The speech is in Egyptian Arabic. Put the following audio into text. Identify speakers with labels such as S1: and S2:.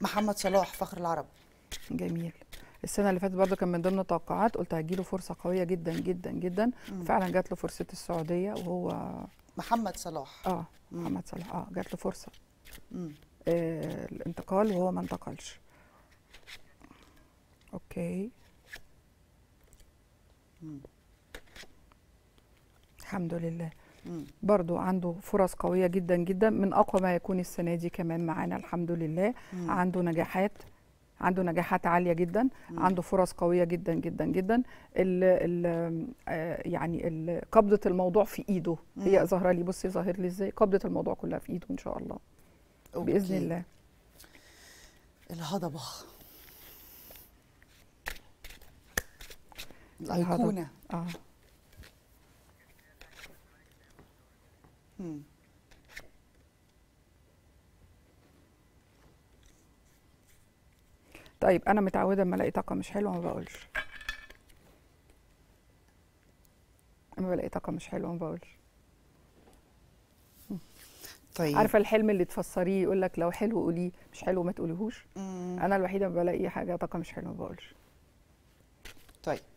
S1: محمد صلاح فخر العرب
S2: جميل السنه اللي فاتت برضه كان من ضمن التوقعات قلت هتجيله فرصه قويه جدا جدا جدا فعلا جات له فرصه السعوديه وهو
S1: محمد صلاح
S2: اه
S1: مم.
S2: محمد صلاح اه جات له فرصه
S1: مم.
S2: آه الانتقال وهو ما انتقلش اوكي
S1: مم.
S2: الحمد لله
S1: مم.
S2: برضو عنده فرص قوية جدا جدا من أقوى ما يكون السنة دي كمان معانا الحمد لله
S1: مم.
S2: عنده نجاحات عنده نجاحات عالية جدا
S1: مم.
S2: عنده فرص قوية جدا جدا جدا ال ال آه، يعني ال- قبضة الموضوع في إيده هي
S1: مم.
S2: ظاهرة لي بصي ظاهر لي إزاي قبضة الموضوع كلها في إيده إن شاء الله بإذن
S1: أوكي.
S2: الله
S1: الهضبة
S2: الهضبة.
S1: الأيقونة
S2: آه
S1: مم.
S2: طيب أنا متعودة لما ألاقي طاقة مش حلوة ما بقولش لما بلاقي طاقة مش حلوة ما بقولش
S1: طيب
S2: عارفه الحلم اللي تفسريه يقول لك لو حلو قوليه مش حلو ما تقوليهوش
S1: مم.
S2: انا الوحيده اللي بلاقي حاجه طاقه مش حلوه ما بقولش
S1: طيب